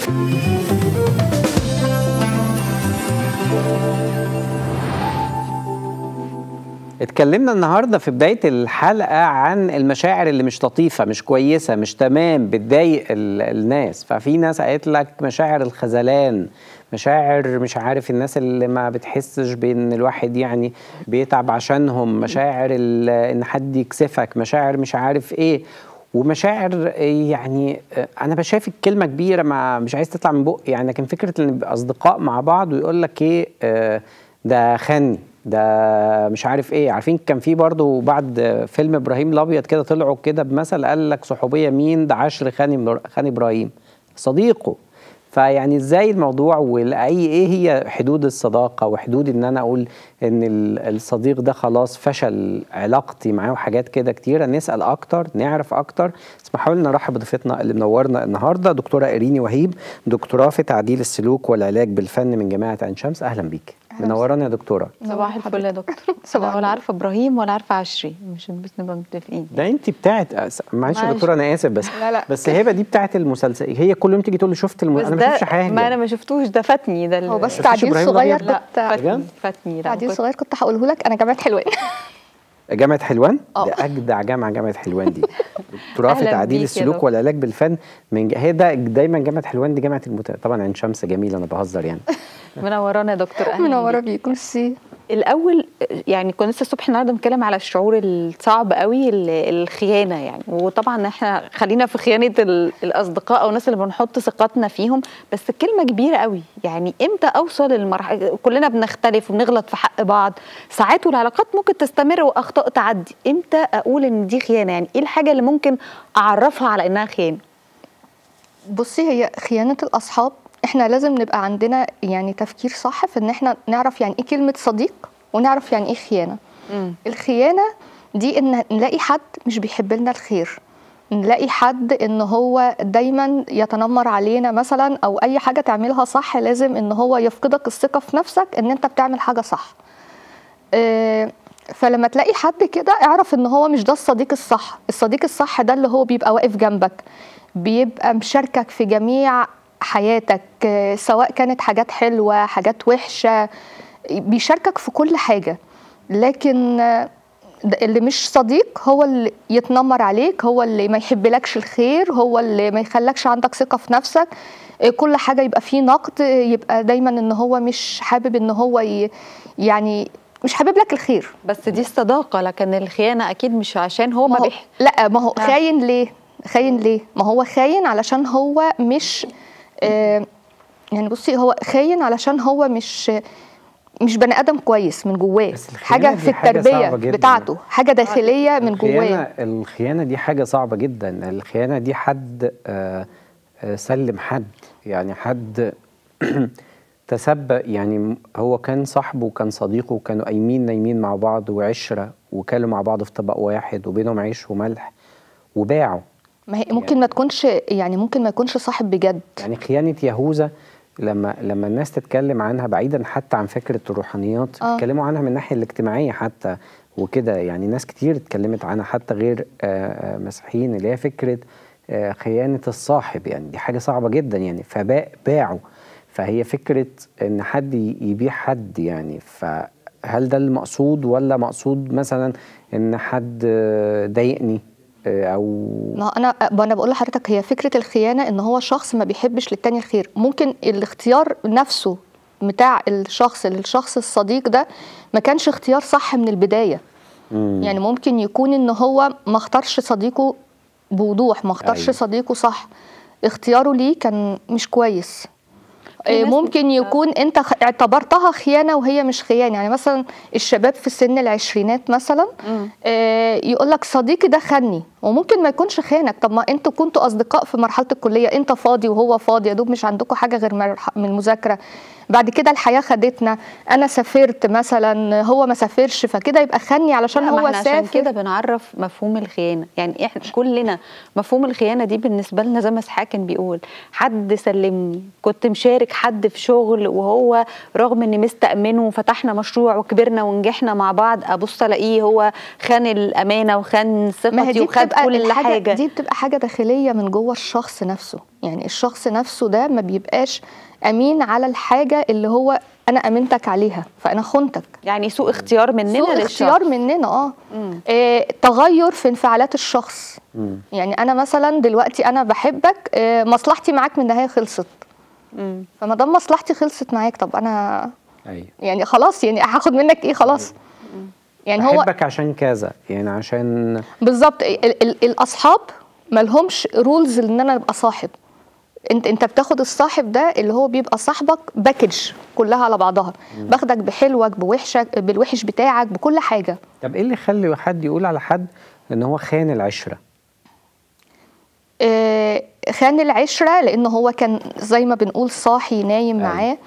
اتكلمنا النهارده في بدايه الحلقه عن المشاعر اللي مش لطيفه مش كويسه مش تمام بتضايق ال- الناس ففي ناس قالت لك مشاعر الخذلان مشاعر مش عارف الناس اللي ما بتحسش بان الواحد يعني بيتعب عشانهم مشاعر ال- ان حد يكسفك مشاعر مش عارف ايه ومشاعر يعني انا بشايف الكلمه كبيره ما مش عايز تطلع من بقي يعني لكن فكره ان نبقى اصدقاء مع بعض ويقول لك ايه آه، ده خني ده مش عارف ايه عارفين كان في برضو بعد فيلم ابراهيم الابيض كده طلعوا كده بمثل قال لك صحوبيه مين ده عشر خاني خاني ابراهيم صديقه فيعني ازاي الموضوع واي ايه هي حدود الصداقه وحدود ان انا اقول ان ال- الصديق ده خلاص فشل علاقتي معاه وحاجات كده كتيره نسال اكتر نعرف اكتر اسمحوا لنا نرحب بضيفتنا اللي منورنا النهارده دكتوره ايريني وهيب دكتوراه في تعديل السلوك والعلاج بالفن من جامعه عين شمس اهلا بيك منورانا يا دكتوره صباح الفل يا دكتور صباح انا ولا النور. عارفه ابراهيم ولا عارفه عشري مش بس نبقى متفقين ده انت بتاعت أس- معلش يا معلش. دكتوره انا اسف بس لا لا. بس هبه دي بتاعت المسلسل هي كل يوم تيجي تقول لي شفت الم... بس انا ما ده شفتش حاجه ما انا ما شفتوش ده فاتني ده ال- هو بس شفتيش تعديل إبراهيم صغير الأبيض؟ لا كنت فاتني بجد؟ فاتني لا تعديل كنت- صغير كنت هقوله لك انا جامعه حلوان جامعه حلوان اه. ده اجدع جامعه جامعه حلوان دي دكتوراه في أهلاً تعديل بيك يا السلوك دكتور. والعلاج بالفن من ج... هي ده دايما جامعه حلوان دي جامعه المت... طبعا عين شمس جميله انا بهزر يعني منورانا يا دكتور اهلا منوره بيك. بيك ميرسي الاول يعني كنا لسه الصبح النهارده بنتكلم على الشعور الصعب قوي ال- الخيانه يعني وطبعا احنا خلينا في خيانه ال- الاصدقاء او الناس اللي بنحط ثقتنا فيهم بس الكلمه كبيره قوي يعني امتى اوصل للمرحله كلنا بنختلف وبنغلط في حق بعض ساعات والعلاقات ممكن تستمر واخطاء تعدي امتى اقول ان دي خيانه يعني ايه الحاجه اللي ممكن اعرفها على انها خيانه بصي هي خيانه الاصحاب احنا لازم نبقى عندنا يعني تفكير صح في ان احنا نعرف يعني ايه كلمه صديق ونعرف يعني ايه خيانه الخيانه دي ان نلاقي حد مش بيحب لنا الخير نلاقي حد ان هو دايما يتنمر علينا مثلا او اي حاجه تعملها صح لازم ان هو يفقدك الثقه في نفسك ان انت بتعمل حاجه صح آه، فلما تلاقي حد كده اعرف ان هو مش ده الصديق الصح الصديق الصح ده اللي هو بيبقى واقف جنبك بيبقى مشاركك في جميع حياتك آه، سواء كانت حاجات حلوة حاجات وحشة بيشاركك في كل حاجة لكن آه، ده اللي مش صديق هو اللي يتنمر عليك هو اللي ما يحبلكش الخير هو اللي ما يخلكش عندك ثقة في نفسك آه، كل حاجة يبقى فيه نقد آه، يبقى دايما ان هو مش حابب ان هو ي... يعني مش حابب لك الخير بس دي الصداقه لكن الخيانه اكيد مش عشان هو ما ما هو بيح لا ما هو آه. خاين ليه خاين ليه ما هو خاين علشان هو مش آه يعني بصي هو خاين علشان هو مش مش بني ادم كويس من جواه بس الخيانة حاجه دي في حاجة التربيه صعبة جداً. بتاعته حاجه داخليه من جواه الخيانة الخيانة دي حاجة صعبة جدا الخيانة دي حد آه، آه، سلم حد يعني حد تسبب يعني م- هو كان صاحبه وكان صديقه وكانوا قايمين نايمين مع بعض وعشرة وكلوا مع بعض في طبق واحد وبينهم عيش وملح وباعوا ما هي ممكن ما تكونش يعني ممكن ما يكونش صاحب بجد يعني خيانة يهوذا لما لما الناس تتكلم عنها بعيدا حتى عن فكرة الروحانيات آه. بيتكلموا عنها من الناحية الاجتماعية حتى وكده يعني ناس كتير اتكلمت عنها حتى غير آه، آه، مسيحيين اللي هي فكرة آه، خيانة الصاحب يعني دي حاجة صعبة جدا يعني فباعوا فهي فكرة ان حد ي- يبيع حد يعني فهل ده المقصود ولا مقصود مثلا ان حد آه، ضايقني آه، او ما هو انا ما انا بقول لحضرتك هي فكره الخيانه ان هو شخص ما بيحبش للتاني الخير ممكن الاختيار نفسه بتاع الشخص للشخص الصديق ده ما كانش اختيار صح من البدايه مم. يعني ممكن يكون ان هو ما اختارش صديقه بوضوح ما اختارش أيوة. صديقه صح اختياره ليه كان مش كويس في آه، ناس ممكن يكون انت خ- اعتبرتها خيانه وهي مش خيانه يعني مثلا الشباب في سن العشرينات مثلا يقول لك صديقي ده خني وممكن ما يكونش خانك طب ما انتوا كنتوا اصدقاء في مرحله الكليه انت فاضي وهو فاضي يا دوب مش عندكم حاجه غير مرح- من المذاكره بعد كده الحياه خدتنا انا سافرت مثلا هو ما سافرش فكده يبقى خني علشان لا، ما هو احنا عشان سافر كده بنعرف مفهوم الخيانه يعني احنا كلنا مفهوم الخيانه دي بالنسبه لنا زي ما اسحاق كان بيقول حد سلمني كنت مشارك حد في شغل وهو رغم اني مستأمنه وفتحنا مشروع وكبرنا ونجحنا مع بعض ابص الاقيه هو خان الامانه وخان ما هي ثقتي دي وخد بتبقى كل الحاجة حاجه دي بتبقى حاجه داخليه من جوه الشخص نفسه يعني الشخص نفسه ده ما بيبقاش امين على الحاجه اللي هو انا امنتك عليها فانا خنتك يعني سوء اختيار مننا سوء للشخص اختيار مننا اه مم. آه، تغير في انفعالات الشخص مم. يعني انا مثلا دلوقتي انا بحبك آه، مصلحتي معاك من النهايه خلصت مم. فما دام مصلحتي خلصت معاك طب انا ايوه يعني خلاص يعني هاخد منك ايه خلاص يعني هو بحبك عشان كذا يعني عشان بالظبط ال- ال- الاصحاب مالهمش رولز ان انا ابقى صاحب انت انت بتاخد الصاحب ده اللي هو بيبقى صاحبك باكج كلها على بعضها باخدك بحلوك بوحشك بالوحش بتاعك بكل حاجه طب ايه اللي يخلي حد يقول على حد ان هو خان العشره آه، خان العشرة لأن هو كان زي ما بنقول صاحي نايم أيوة. معاه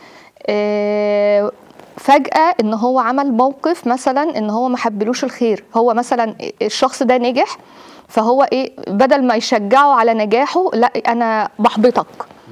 آه، فجأة إن هو عمل موقف مثلا إن هو ما حبلوش الخير هو مثلا الشخص ده نجح فهو إيه بدل ما يشجعه على نجاحه لا أنا بحبطك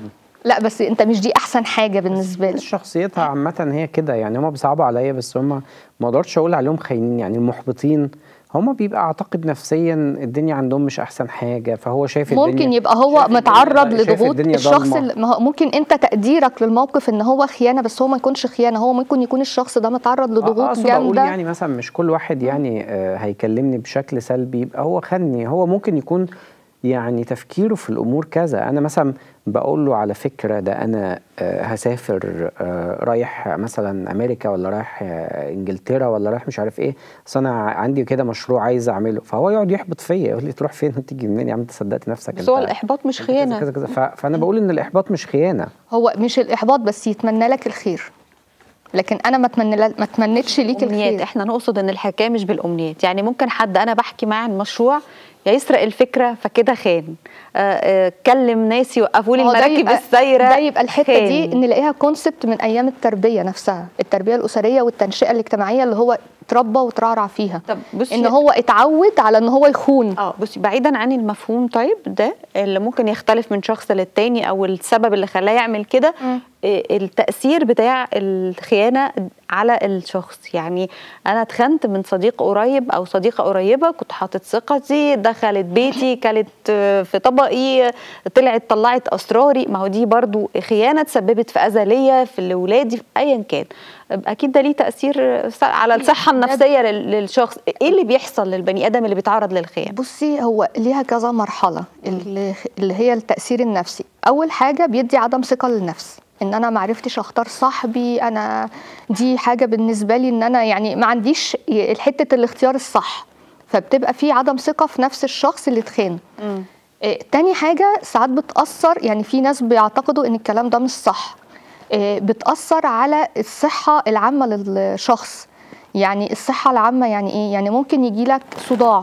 لا بس أنت مش دي أحسن حاجة بالنسبة لي الناس شخصيتها عامة هي كده يعني هما بيصعبوا عليا بس هما ما اقدرش اقول عليهم خاينين يعني المحبطين هما بيبقى اعتقد نفسيا الدنيا عندهم مش احسن حاجة فهو شايف الدنيا ممكن يبقى هو شايف الدنيا- متعرض شايف لضغوط الدنيا الشخص ضلمة. اللي ما هو ممكن انت تقديرك للموقف ان هو خيانه بس هو ما يكونش خيانه هو ممكن يكون الشخص ده متعرض آه، لضغوط اقصد اقول جامده يعني مثلا مش كل واحد يعني آه، هيكلمني بشكل سلبي يبقى هو خني هو ممكن يكون يعني تفكيره في الامور كذا انا مثلا بقول له على فكره ده انا آه، هسافر آه، رايح مثلا امريكا ولا رايح آه، انجلترا ولا رايح مش عارف ايه اصل انا عندي كده مشروع عايز اعمله فهو يقعد يحبط فيا يقول لي تروح فين وتيجي منين يا عم انت صدقت نفسك بس هو أنت- الاحباط مش أنت كذا خيانه كذا كذا ف- فانا بقول ان الاحباط مش خيانه هو مش الاحباط بس يتمنى لك الخير لكن انا ما اتمنى ما اتمنيتش ليك امنيات الخير احنا نقصد ان الحكايه مش بالامنيات يعني ممكن حد انا بحكي معاه عن مشروع يا يسرق الفكره فكده خان آه، آه، كلم ناس يوقفوا لي ما هو ده المراكب يبقى- السايره ده يبقى الحته دي خان. نلاقيها كونسبت من ايام التربيه نفسها التربيه الاسريه والتنشئه الاجتماعيه اللي هو اتربى وترعرع فيها طب بصي ان هو اتعود على ان هو يخون اه بصي بعيدا عن المفهوم طيب ده اللي ممكن يختلف من شخص للتاني او السبب اللي خلاه يعمل كده مم. إيه التأثير بتاع الخيانة على الشخص يعني أنا اتخنت من صديق قريب أو صديقة قريبة كنت حاطط ثقتي دخلت بيتي كانت آه، في طبقي طلعت طلعت أسراري ما هو دي برضو خيانة تسببت في أذى ليا في لولادي في أيا كان أكيد ده ليه تأثير على الصحة ده- النفسية لل- للشخص إيه اللي بيحصل للبني آدم اللي بيتعرض للخيانة بصي هو ليها كذا مرحله اللي, اللي هي التاثير النفسي اول حاجه بيدي عدم ثقه للنفس ان انا ما عرفتش اختار صاحبي انا دي حاجه بالنسبه لي ان انا يعني ما عنديش حته الاختيار الصح فبتبقى في عدم ثقه في نفس الشخص اللي اتخان مم. إيه، تاني حاجة ساعات بتأثر يعني في ناس بيعتقدوا إن الكلام ده مش صح إيه، بتأثر على الصحة العامة للشخص يعني الصحة العامة يعني إيه؟ يعني ممكن يجيلك صداع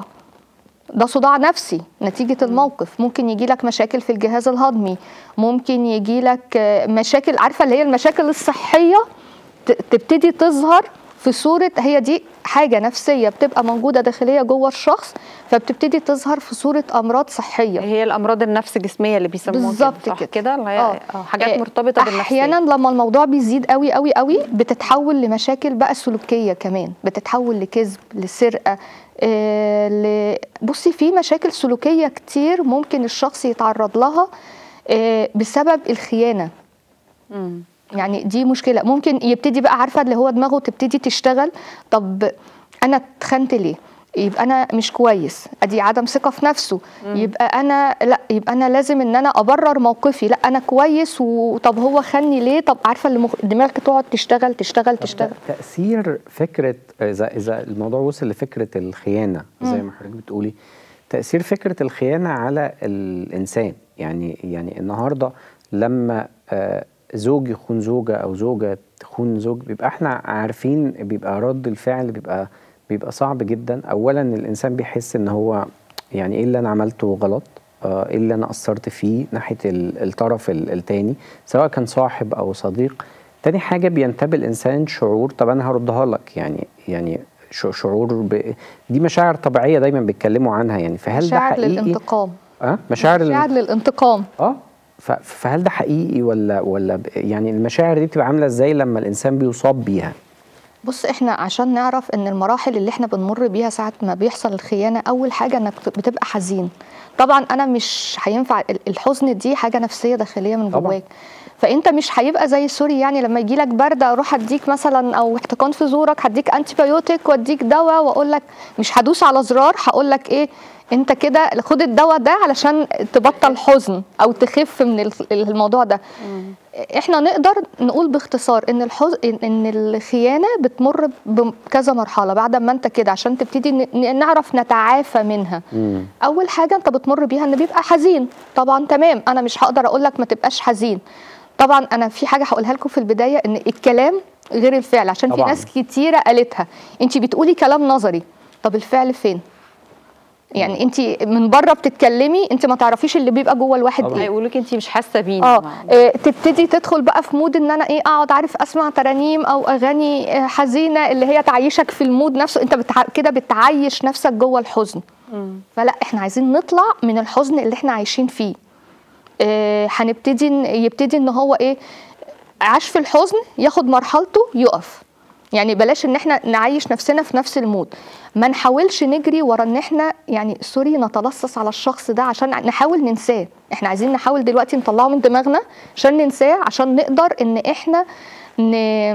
ده صداع نفسي نتيجة الموقف ممكن يجيلك مشاكل في الجهاز الهضمي ممكن يجيلك آه، مشاكل عارفة اللي هي المشاكل الصحية ت- تبتدي تظهر في صورة هي دي حاجة نفسية بتبقى موجودة داخلية جوه الشخص فبتبتدي تظهر في صورة أمراض صحية هي الأمراض النفس جسمية اللي بيسموها كده، بالظبط صح كده. كده اللي هي آه. آه، حاجات آه، مرتبطة بالنفسية احيانا لما الموضوع بيزيد قوي قوي قوي بتتحول لمشاكل بقى سلوكيه كمان بتتحول لكذب لسرقه آه ل... بصي في مشاكل سلوكيه كتير ممكن الشخص يتعرض لها آه بسبب الخيانه مم. يعني دي مشكله ممكن يبتدي بقى عارفه اللي هو دماغه تبتدي تشتغل طب انا اتخنت ليه يبقى انا مش كويس ادي عدم ثقه في نفسه يبقى انا لا يبقى انا لازم ان انا ابرر موقفي لا انا كويس وطب هو خني ليه طب عارفه اللي مخ... دماغك تقعد تشتغل تشتغل تشتغل تأثير فكرة إذا إذا الموضوع وصل لفكرة الخيانة زي ما حضرتك بتقولي تأثير فكرة الخيانة على الإنسان يعني يعني النهاردة لما آه، زوج يخون زوجة أو زوجة تخون زوج بيبقى احنا عارفين بيبقى رد الفعل بيبقى بيبقى صعب جدا أولا الإنسان بيحس إن هو يعني إيه اللي أنا عملته غلط آه، ايه اللي انا قصرت فيه ناحيه ال- الطرف ال- التاني سواء كان صاحب او صديق تاني حاجه بينتابه الانسان شعور طب انا هردها لك يعني يعني ش- شعور ب... دي مشاعر طبيعيه دايما بيتكلموا عنها يعني فهل ده مشاعر حقيقي للانتقام اه مشاعر ال- مشاعر للانتقام اه ف- فهل ده حقيقي ولا ولا ب- يعني المشاعر دي بتبقى عامله ازاي لما الانسان بيصاب بيها بص احنا عشان نعرف ان المراحل اللي احنا بنمر بيها ساعه ما بيحصل الخيانه اول حاجه انك بتبقى حزين طبعا انا مش هينفع ال- الحزن دي حاجه نفسيه داخليه من طبعاً. جواك فانت مش هيبقى زي سوري يعني لما يجي لك برد اروح اديك مثلا او احتقان في زورك هديك انتي بايوتيك واديك دواء واقول لك مش هدوس على زرار هقول لك ايه انت كده خد الدواء ده علشان تبطل حزن او تخف من ال- الموضوع ده احنا نقدر نقول باختصار ان الحز... ان إن الخيانه بتمر بكذا مرحله بعد ما انت كده عشان تبتدي ن- ن- نعرف نتعافى منها مم. اول حاجه انت بتمر بيها ان بيبقى حزين طبعا تمام انا مش هقدر اقول لك ما تبقاش حزين طبعا انا في حاجه هقولها لكم في البدايه ان الكلام غير الفعل عشان في طبعاً. ناس كتيره قالتها انت بتقولي كلام نظري طب الفعل فين يعني انت من بره بتتكلمي انت ما تعرفيش اللي بيبقى جوه الواحد طبعاً. ايه هيقولوا لك انت مش حاسه بينا اه آه، تبتدي تدخل بقى في مود ان انا ايه اقعد عارف اسمع ترانيم او اغاني آه، حزينه اللي هي تعيشك في المود نفسه انت بتع... كده بتعيش نفسك جوه الحزن فلا احنا عايزين نطلع من الحزن اللي احنا عايشين فيه آه، هنبتدي ن- يبتدي ان هو ايه عاش في الحزن ياخد مرحلته يقف يعني بلاش ان احنا نعيش نفسنا في نفس المود ما نحاولش نجري ورا ان احنا يعني سوري نتلصص على الشخص ده عشان نحاول ننساه احنا عايزين نحاول دلوقتي نطلعه من دماغنا عشان ننساه عشان نقدر ان احنا ن...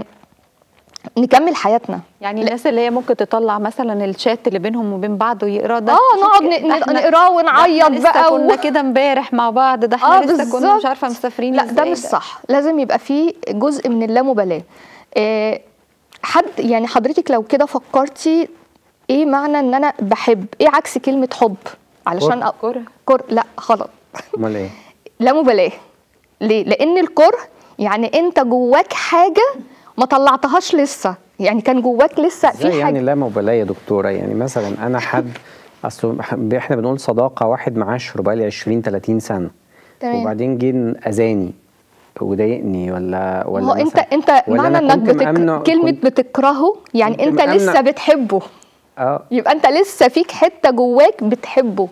نكمل حياتنا يعني الناس اللي هي ممكن تطلع مثلا الشات اللي بينهم وبين بعض ويقرا ده اه شوف نقعد إيه، ن- ده إحنا- نقراه ده ونعيط إحنا لسه بقى و... كنا كده امبارح مع بعض ده احنا اه لسه كنا بالظبط. مش عارفه مسافرين لا ده إزاي مش صح لازم يبقى فيه جزء من اللامبالاه آه، حد يعني حضرتك لو كده فكرتي ايه معنى ان انا بحب ايه عكس كلمه حب علشان أ... كره كر لا غلط امال ايه لا مبالاه ليه لان الكره يعني انت جواك حاجه ما طلعتهاش لسه يعني كان جواك لسه ازاي في يعني حاجه لا مبالاه يا دكتوره يعني مثلا انا حد اصل احنا بنقول صداقه واحد معاشره بقالي 20 30 سنه تمام. وبعدين جه اذاني وضايقني ولا ولا ما هو انت مثلاً- انت ولا معنى أنا انك كنت بتك... مأمنه- كلمه كنت- بتكرهه يعني كنت انت مأمنة- لسه بتحبه اه يبقى انت لسه فيك حته جواك بتحبه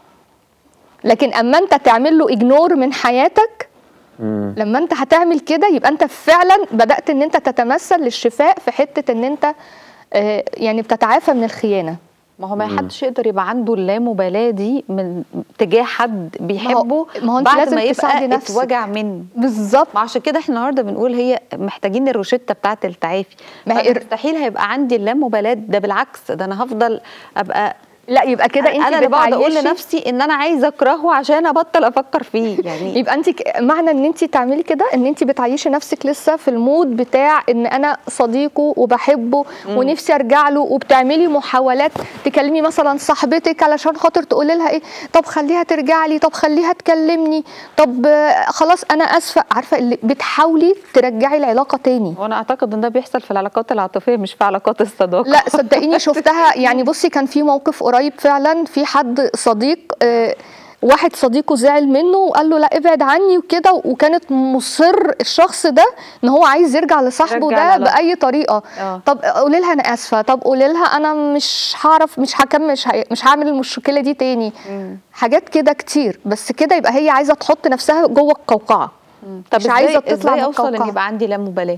لكن اما انت تعمل له اجنور من حياتك مم. لما انت هتعمل كده يبقى انت فعلا بدات ان انت تتمثل للشفاء في حته ان انت آه، يعني بتتعافى من الخيانه ما هو ما حدش يقدر يبقى عنده اللامبالاه دي من تجاه حد بيحبه ما هو أنت بعد لازم ما تساعدي يبقى نفسك. اتوجع منه بالظبط ما عشان كده احنا النهارده بنقول هي محتاجين الروشته بتاعه التعافي ما ما هي- مستحيل هيبقى عندي اللامبالاه ده بالعكس ده انا هفضل ابقى لا يبقى كده انت انا اللي بقعد اقول بتعيشي- لنفسي ان انا عايزه اكرهه عشان ابطل افكر فيه يعني يبقى انت ك- معنى ان انت تعملي كده ان انت بتعيشي نفسك لسه في المود بتاع ان انا صديقه وبحبه ونفسي ارجع له وبتعملي محاولات تكلمي مثلا صاحبتك علشان خاطر تقولي لها ايه طب خليها ترجع لي طب خليها تكلمني طب آه، خلاص انا اسفه عارفه اللي بتحاولي ترجعي العلاقه تاني وانا اعتقد ان ده بيحصل في العلاقات العاطفيه مش في علاقات الصداقه لا صدقيني شفتها يعني بصي كان في موقف قريب فعلا في حد صديق آه، واحد صديقه زعل منه وقال له لا ابعد عني وكده وكانت مصر الشخص ده ان هو عايز يرجع لصاحبه يرجع ده العلاقة. باي طريقه آه. طب قولي لها انا اسفه طب قولي لها انا مش هعرف مش هكمل مش, ه- مش هعمل المشكله دي تاني حاجات كده كتير بس كده يبقى هي عايزه تحط نفسها جوه القوقعه طب مش عايزه ازاي تطلع من ازاي اوصل ان القوقعة. يبقى عندي لا مبالاه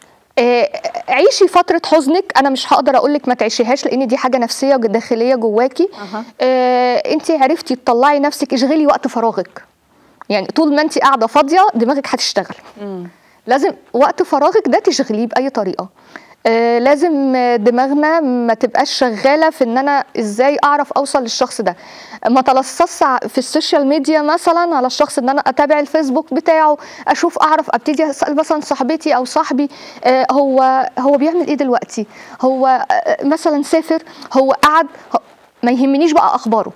آه، عيشي فترة حزنك أنا مش هقدر أقول لك ما تعيشيهاش لأن دي حاجة نفسية داخلية جواكي أها. آه، أنت عرفتي تطلعي نفسك اشغلي وقت فراغك يعني طول ما أنت قاعدة فاضية دماغك هتشتغل لازم وقت فراغك ده تشغليه بأي طريقة آه لازم آه، دماغنا ما تبقاش شغاله في ان انا ازاي اعرف اوصل للشخص ده ما تلصصش ع- في السوشيال ميديا مثلا على الشخص ان انا اتابع الفيسبوك بتاعه اشوف اعرف ابتدي اسال مثلا صاحبتي او صاحبي آه هو هو بيعمل ايه دلوقتي هو آه مثلا سافر هو قعد هو- ما يهمنيش بقى اخباره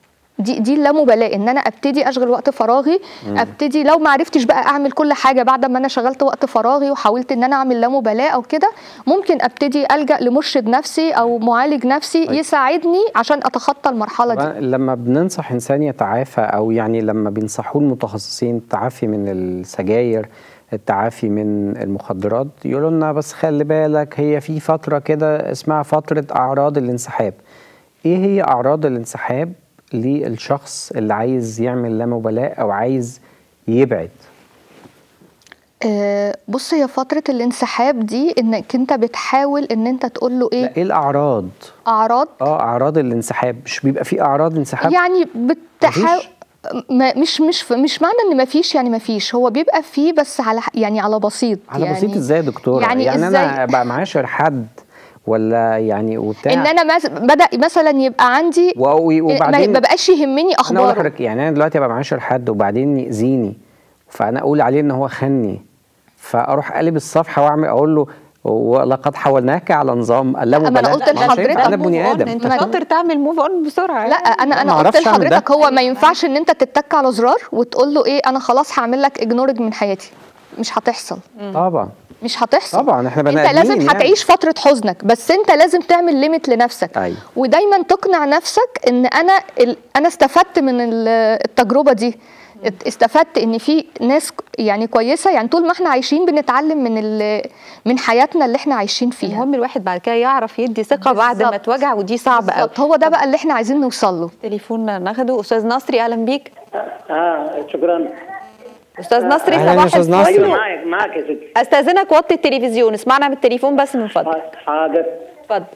دي دي اللامبالاه ان انا ابتدي اشغل وقت فراغي ابتدي لو ما عرفتش بقى اعمل كل حاجه بعد ما انا شغلت وقت فراغي وحاولت ان انا اعمل لامبالاه او كده ممكن ابتدي الجا لمرشد نفسي او معالج نفسي طيب. يساعدني عشان اتخطى المرحله دي طبعاً لما بننصح انسان يتعافى او يعني لما بينصحوه المتخصصين التعافي من السجاير التعافي من المخدرات يقولوا لنا بس خلي بالك هي في فتره كده اسمها فتره اعراض الانسحاب ايه هي اعراض الانسحاب للشخص اللي عايز يعمل لا مبالاه او عايز يبعد آه، بص هي فترة الانسحاب دي انك انت بتحاول ان انت تقول له لا ايه ايه الاعراض اعراض اه اعراض الانسحاب مش بيبقى في اعراض انسحاب يعني بتحاول مفيش؟ ما مش مش مش معنى ان ما فيش يعني ما فيش هو بيبقى فيه بس على يعني على بسيط على يعني بسيط ازاي يا دكتوره يعني يعني إزاي؟ انا ابقى معاشر حد ولا يعني وبتاع ان انا مس- بدا مثلا يبقى عندي و- و- ما وبعدين ما بقاش يهمني انا اقول اخباره لحضرتك يعني انا دلوقتي ابقى معاشر حد وبعدين يأذيني فانا اقول عليه ان هو خني فاروح قلب الصفحه واعمل اقول له ولقد حولناك على نظام لا ما أنا مبالاة. قلت ما هو لحضرتك شايف انا move بني on. ادم انت ما- شاطر تعمل موف اون بسرعه لا انا ما انا قلت أعرفش أعمل ده. لحضرتك هو ما ينفعش ان انت تتك على زرار وتقول له ايه انا خلاص هعمل لك اجنورج من حياتي مش هتحصل طبعا مش هتحصل طبعا احنا بني انت آدمين لازم يعني. هتعيش فتره حزنك بس انت لازم تعمل ليميت لنفسك أيوة. ودايما تقنع نفسك ان انا ال... انا استفدت من ال- التجربه دي ات- استفدت ان في ناس ك- يعني كويسه يعني طول ما احنا عايشين بنتعلم من ال... من حياتنا اللي احنا عايشين فيها المهم الواحد بعد كده يعرف يدي ثقه بعد ما بالظبط. اتوجع ودي صعبه قوي بالظبط هو ده بقى اللي احنا عايزين نوصل له تليفون ناخده استاذ نصري اهلا بيك اه شكرا استاذ نصري أهلاً يا صباح أستاذ الفل. نصري. ايوه معاك معاك يا ستي استاذنك وطي التلفزيون اسمعنا من التليفون بس من فضلك حاضر اتفضل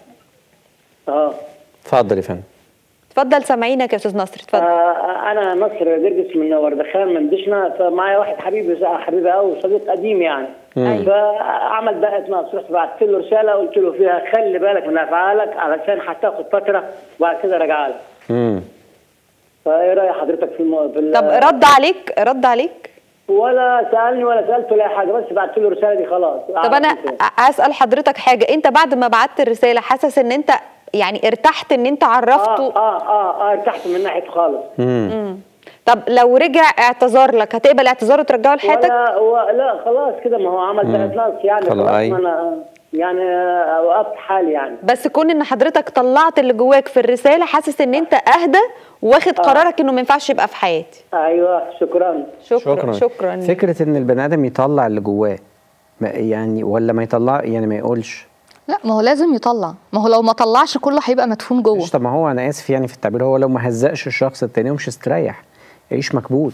اه اتفضل يا فندم اتفضل سامعينك يا استاذ نصري اتفضل آه، انا نصر جرجس من وردخان من دشنا فمعايا واحد حبيبي حبيبي قوي صديق قديم يعني مم. فعمل بقى ناقص رحت بعت له رساله قلت له فيها خلي بالك من افعالك علشان هتاخد فتره وبعد كده راجع لك امم فايه راي حضرتك في, المو... في ال- طب رد عليك رد عليك ولا سالني ولا سالته ولا حاجه بس بعت له الرساله دي خلاص طب انا اسال حضرتك حاجه انت بعد ما بعت الرساله حاسس ان انت يعني ارتحت ان انت اه عرفته اه اه اه ارتحت من ناحيته خالص امم طب لو رجع اعتذار لك هتقبل اعتذاره وترجعه لحياتك ولا و... لا خلاص كده ما هو عمل بقى ناقص يعني خلاص، خلاص أي. ما انا يعني آه، وقفت حالي يعني بس كون ان حضرتك طلعت اللي جواك في الرساله حاسس ان انت اهدى واخد قرارك انه ما ينفعش يبقى في حياتي ايوه شكرا شكرا شكرا شكرا, شكرا. فكره ان البني ادم يطلع اللي جواه ما- يعني ولا ما يطلع يعني ما يقولش لا ما هو لازم يطلع ما هو لو ما طلعش كله هيبقى مدفون جوه مش طب ما هو انا اسف يعني في التعبير هو لو ما هزقش الشخص التاني ومش استريح يعيش مكبوت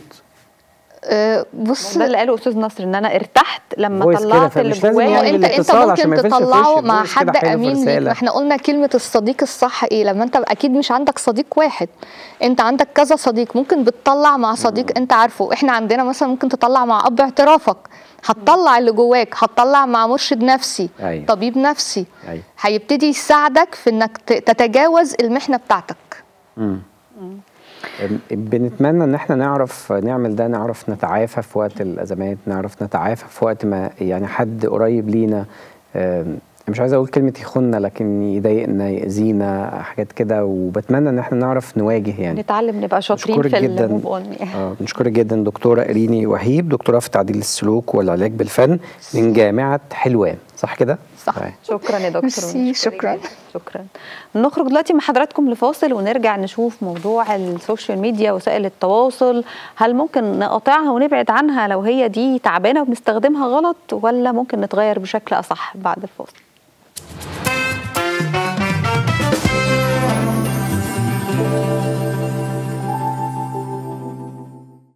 آه، بص ده اللي قاله استاذ نصر ان انا ارتحت لما فويس كده، طلعت اللي فمش لازم جوايا يعني انت انت بالاتصال عشان ما ممكن يقفلش في تطلعه وشك. مع فويس كده حد حلو في امين ليك رسالة. ما احنا قلنا كلمه الصديق الصح ايه لما انت اكيد مش عندك صديق واحد انت عندك كذا صديق ممكن بتطلع مع صديق انت عارفه احنا عندنا مثلا ممكن تطلع مع اب اعترافك هتطلع اللي جواك هتطلع مع مرشد نفسي أيوة. طبيب نفسي أيوة. هيبتدي يساعدك في انك ت- تتجاوز المحنه بتاعتك مم. بنتمنى ان احنا نعرف نعمل ده نعرف نتعافى في وقت الازمات نعرف نتعافى في وقت ما يعني حد قريب لينا آم، مش عايز اقول كلمه يخوننا لكن يضايقنا يأذينا حاجات كده وبتمنى ان احنا نعرف نواجه يعني نتعلم نبقى شاطرين بشكرك في جدا الموف اون اه بنشكرك جدا دكتوره إريني وهيب دكتوره في تعديل السلوك والعلاج بالفن من جامعه حلوان صح كده؟ صح. طيب. شكرا يا دكتور ميرسي، ونشكرك شكراً. جداً. شكرا نخرج دلوقتي مع حضراتكم لفاصل ونرجع نشوف موضوع السوشيال ميديا وسائل التواصل هل ممكن نقاطعها ونبعد عنها لو هي دي تعبانه وبنستخدمها غلط ولا ممكن نتغير بشكل اصح بعد الفاصل